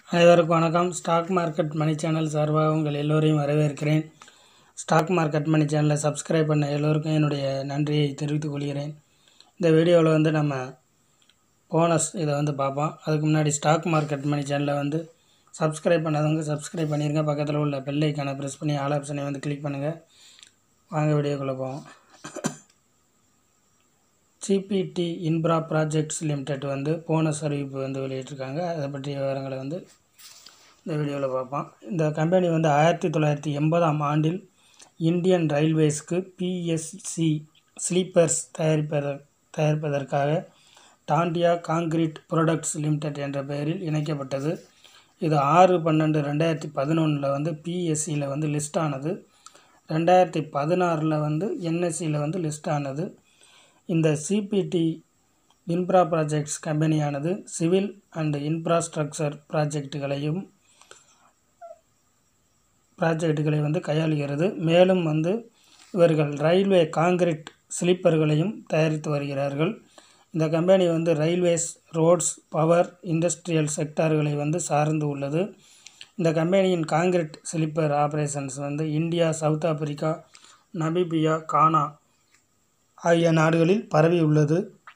அனைவருக்கும் வணக்கம் stock market மணி channel சார்பாக உங்கள் எல்லோரையும் வரவேற்கிறேன் ஸ்டாக் மார்க்கெட் மணி சேனலை சப்ஸ்கிரைப் பண்ண எல்லோருக்கும் என்னுடைய நன்றியை தெரிவித்துக் கொள்கிறேன் இந்த வீடியோவில் வந்து நம்ம போனஸ் இதை வந்து பார்ப்போம் அதுக்கு முன்னாடி ஸ்டாக் மார்க்கெட் மணி சேனலை வந்து சப்ஸ்கிரைப் பண்ணாதவங்க சப்ஸ்கிரைப் பண்ணிடுங்க பக்கத்தில் உள்ள பெல் ஐக்கானை ப்ரெஸ் பண்ணி ஆல் ஆப்ஷனை வந்து கிளிக் பண்ணுங்கள் வாங்க வீடியோக்குள்ளே போவோம் சிபிடி இன்ப்ரா ப்ராஜெக்ட்ஸ் லிமிடெட் வந்து போனஸ் அறிவிப்பு வந்து வெளியிட்டிருக்காங்க அதை பற்றிய விவரங்களை வந்து இந்த வீடியோவில் பார்ப்போம் இந்த கம்பெனி வந்து ஆயிரத்தி தொள்ளாயிரத்தி எண்பதாம் ஆண்டில் இந்தியன் ரயில்வேஸ்க்கு பிஎஸ்சி ஸ்லீப்பர்ஸ் தயாரிப்பத தயாரிப்பதற்காக டாண்டியா காங்கிரீட் ப்ராடக்ட்ஸ் லிமிடெட் என்ற பெயரில் இணைக்கப்பட்டது இது ஆறு பன்னெண்டு ரெண்டாயிரத்தி பதினொன்றில் வந்து பிஎஸ்சியில் வந்து லிஸ்ட் ஆனது ரெண்டாயிரத்தி பதினாறில் வந்து என்எஸ்சியில் வந்து லிஸ்ட் ஆனது இந்த சிபிடி இன்ஃப்ரா ப்ராஜெக்ட்ஸ் கம்பெனியானது சிவில் அண்ட் இன்ஃப்ராஸ்ட்ரக்சர் ப்ராஜெக்டுகளையும் ப்ராஜெக்டுகளை வந்து கையாளுகிறது மேலும் வந்து இவர்கள் ரயில்வே காங்கிரீட் ஸ்லீப்பர்களையும் தயாரித்து வருகிறார்கள் இந்த கம்பெனி வந்து ரயில்வேஸ் ரோட்ஸ் பவர் இண்டஸ்ட்ரியல் செக்டார்களை வந்து சார்ந்து உள்ளது இந்த கம்பெனியின் காங்கிரீட் ஸ்லீப்பர் ஆப்ரேஷன்ஸ் வந்து India South Africa Namibia Ghana ஆகிய நாடுகளில் பரவியுள்ளது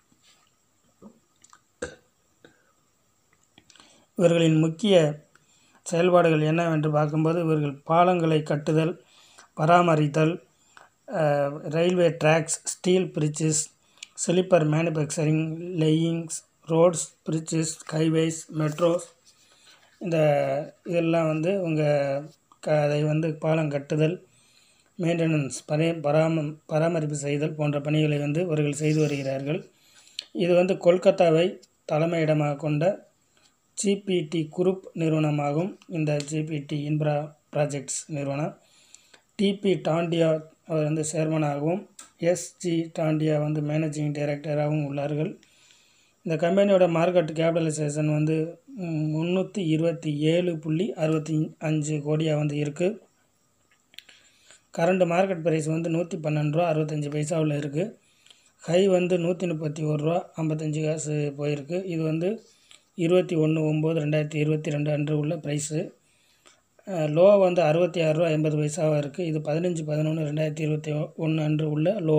இவர்களின் முக்கிய செயல்பாடுகள் என்னவென்று பார்க்கும்போது இவர்கள் பாலங்களை கட்டுதல் பராமரித்தல் uh, railway tracks steel bridges sleeper manufacturing layings roads bridges highways metros இந்த இதெல்லாம் வந்து உங்கள் க அதை வந்து பாலம் கட்டுதல் மெயின்டெனன்ஸ் பரே பராம பராமரிப்பு செய்தல் போன்ற பணிகளை வந்து இவர்கள் செய்து வருகிறார்கள் இது வந்து கொல்கத்தாவை தலைமையிடமாக கொண்ட ஜிபிடி குரூப் நிறுவனமாகும் இந்த ஜிபிடி இன்ஃப்ரா ப்ராஜெக்ட்ஸ் நிறுவனம் டிபி டாண்டியா அவர் வந்து சேர்மனாகவும் எஸ்ஜி டாண்டியா வந்து மேனேஜிங் டைரக்டராகவும் உள்ளார்கள் இந்த கம்பெனியோட மார்க்கெட் கேபிட்டலைசேஷன் வந்து முந்நூற்றி இருபத்தி ஏழு புள்ளி அறுபத்தி அஞ்சு கோடியாக வந்து இருக்குது கரண்ட் மார்க்கெட் ப்ரைஸ் வந்து நூற்றி பன்னெண்டு ரூபா அறுபத்தஞ்சி பைசாவில் இருக்குது ஹை வந்து நூற்றி முப்பத்தி ஒரு ரூபா ஐம்பத்தஞ்சு காசு போயிருக்கு இது வந்து இருபத்தி ஒன்று ஒம்பது ரெண்டாயிரத்தி இருபத்தி ரெண்டு அன்று உள்ள ப்ரைஸு லோ வந்து அறுபத்தி ஆறு ரூபா எண்பது பைசாவாக இருக்குது இது பதினஞ்சு பதினொன்று ரெண்டாயிரத்தி இருபத்தி ஒன்று அன்று உள்ள லோ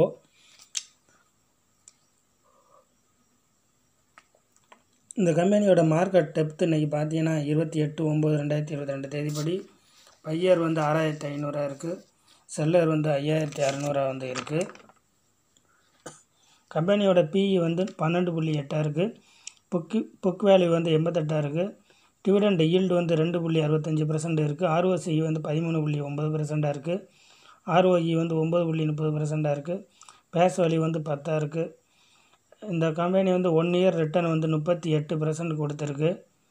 இந்த கம்பெனியோட மார்க்கெட் டெப்த் இன்றைக்கி பார்த்தீங்கன்னா இருபத்தி எட்டு ஒம்பது ரெண்டாயிரத்தி இருபத்தி ரெண்டு தேதிப்படி பையர் வந்து ஆறாயிரத்தி ஐநூறுரூவா இருக்குது செல்லர் வந்து ஐயாயிரத்தி அறநூறுவா வந்து இருக்குது கம்பெனியோட பிஇ வந்து பன்னெண்டு புள்ளி எட்டாக இருக்குது புக்கு புக் வேல்யூ வந்து எண்பத்தெட்டாக இருக்குது டிவிடெண்ட் ஈல்டு வந்து ரெண்டு புள்ளி அறுபத்தஞ்சி பர்சன்ட் இருக்குது ஆர்ஓசி வந்து பதிமூணு புள்ளி ஒம்பது பர்சண்ட்டாக இருக்குது ஆர்ஓஇ வந்து ஒம்பது புள்ளி முப்பது பர்சண்ட்டாக இருக்குது பேஸ் வேல்யூ வந்து பத்தாக இருக்குது இந்த கம்பெனி வந்து ஒன் இயர் ரிட்டர்ன் வந்து முப்பத்தி எட்டு பர்சன்ட் கொடுத்துருக்கு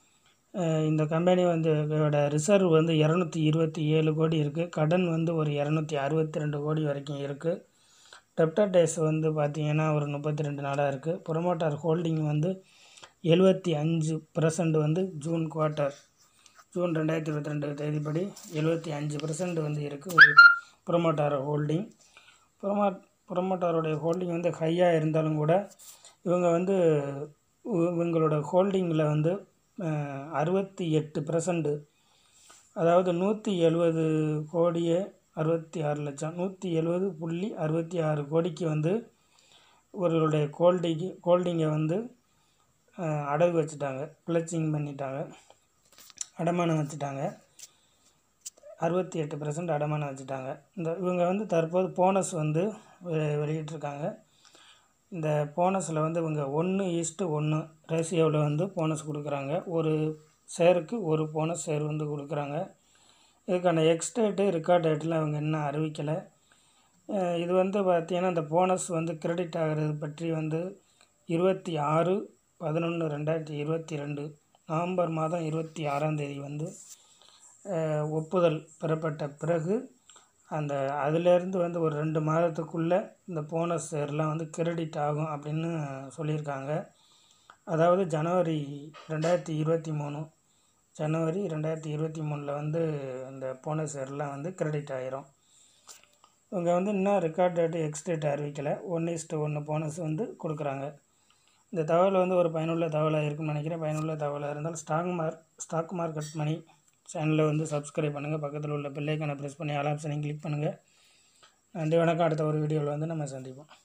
அஹ் இந்த கம்பெனி வந்து இதோட ரிசர்வ் வந்து இரநூத்தி இருபத்தி ஏழு கோடி இருக்குது கடன் வந்து ஒரு இரநூத்தி அறுபத்தி ரெண்டு கோடி வரைக்கும் இருக்குது டெப்டர் டேஸ் வந்து பார்த்திங்கன்னா ஒரு முப்பத்தி ரெண்டு நாளாக இருக்குது ப்ரொமோட்டர் ஹோல்டிங் வந்து எழுபத்தி அஞ்சு பர்சன்ட் வந்து ஜூன் குவார்ட்டர் ஜூன் ரெண்டாயிரத்தி இருபத்தி ரெண்டு தேதிப்படி எழுபத்தி அஞ்சு பர்சன்ட் வந்து இருக்குது ப்ரொமோட்டர் ஹோல்டிங் ப்ரொமோ ப்ரொமோட்டருடைய ஹோல்டிங் வந்து ஹையாக இருந்தாலும் கூட இவங்க வந்து இவ- இவங்களோட ஹோல்டிங்கில் வந்து அறுபத்தி எட்டு பர்சன்ட் அதாவது நூற்றி எழுபது கோடியே அறுபத்தி ஆறு லட்சம் நூற்றி எழுபது புள்ளி அறுபத்தி ஆறு கோடிக்கு வந்து இவர்களுடைய ஹோல்டிங்கு ஹோல்டிங்கை வந்து அஹ், அடகு வச்சுட்டாங்க பிளச்சிங் பண்ணிட்டாங்க அடமானம் வச்சுட்டாங்க அறுபத்தி எட்டு பர்சன்ட் அடமானம் வச்சுட்டாங்க இந்த இவங்க வந்து தற்போது போனஸ் வந்து வெ- வெளியிட்டிருக்காங்க இந்த போனஸில் வந்து இவங்க ஒன்று ஈஸ்ட்டு ஒன்று ரேஷியோவில் வந்து போனஸ் கொடுக்குறாங்க ஒரு ஷேருக்கு ஒரு போனஸ் ஷேர் வந்து கொடுக்குறாங்க இதுக்கான எக்ஸ்டேட்டு ரெக்கார்ட் டேட்டில் அவங்க இன்னும் அறிவிக்கலை அஹ் இது வந்து பார்த்தீங்கன்னா இந்த போனஸ் வந்து கிரெடிட் ஆகிறது பற்றி வந்து இருபத்தி ஆறு பதினொன்று ரெண்டாயிரத்தி இருபத்தி ரெண்டு நவம்பர் மாதம் இருபத்தி ஆறாம் தேதி வந்து அஹ், ஒப்புதல் பெறப்பட்ட பிறகு அந்த அதிலேருந்து வந்து ஒரு ரெண்டு மாதத்துக்குள்ளே இந்த போனஸ் ஷேர்லாம் வந்து கிரெடிட் ஆகும் அப்படின்னு சொல்லியிருக்காங்க அதாவது ஜனவரி ரெண்டாயிரத்தி இருபத்தி மூணு ஜனவரி ரெண்டாயிரத்தி இருபத்தி மூணில் வந்து இந்த போனஸ் ஷேர்லாம் வந்து கிரெடிட் ஆயிரும் இவங்க வந்து இன்னும் ரெக்கார்ட் டேட்டு எக்ஸ்டேட் அறிவிக்கலை ஒன் இஸ்ட்டு ஒன்று போனஸ் வந்து கொடுக்குறாங்க இந்த தகவல் வந்து ஒரு பயனுள்ள தகவலாக இருக்கும்னு நினைக்கிறேன் பயனுள்ள தகவலாக இருந்தால் stock mark stock market money சேனலை வந்து சப்ஸ்கிரைப் பண்ணுங்கள் பக்கத்தில் உள்ள பெல்லைக்கான ப்ரெஸ் பண்ணி ஆல் ஆப்ஷனையும் கிளிக் பண்ணுங்கள் நன்றி வணக்கம் அடுத்த ஒரு வீடியோவில் வந்து நம்ம சந்திப்போம்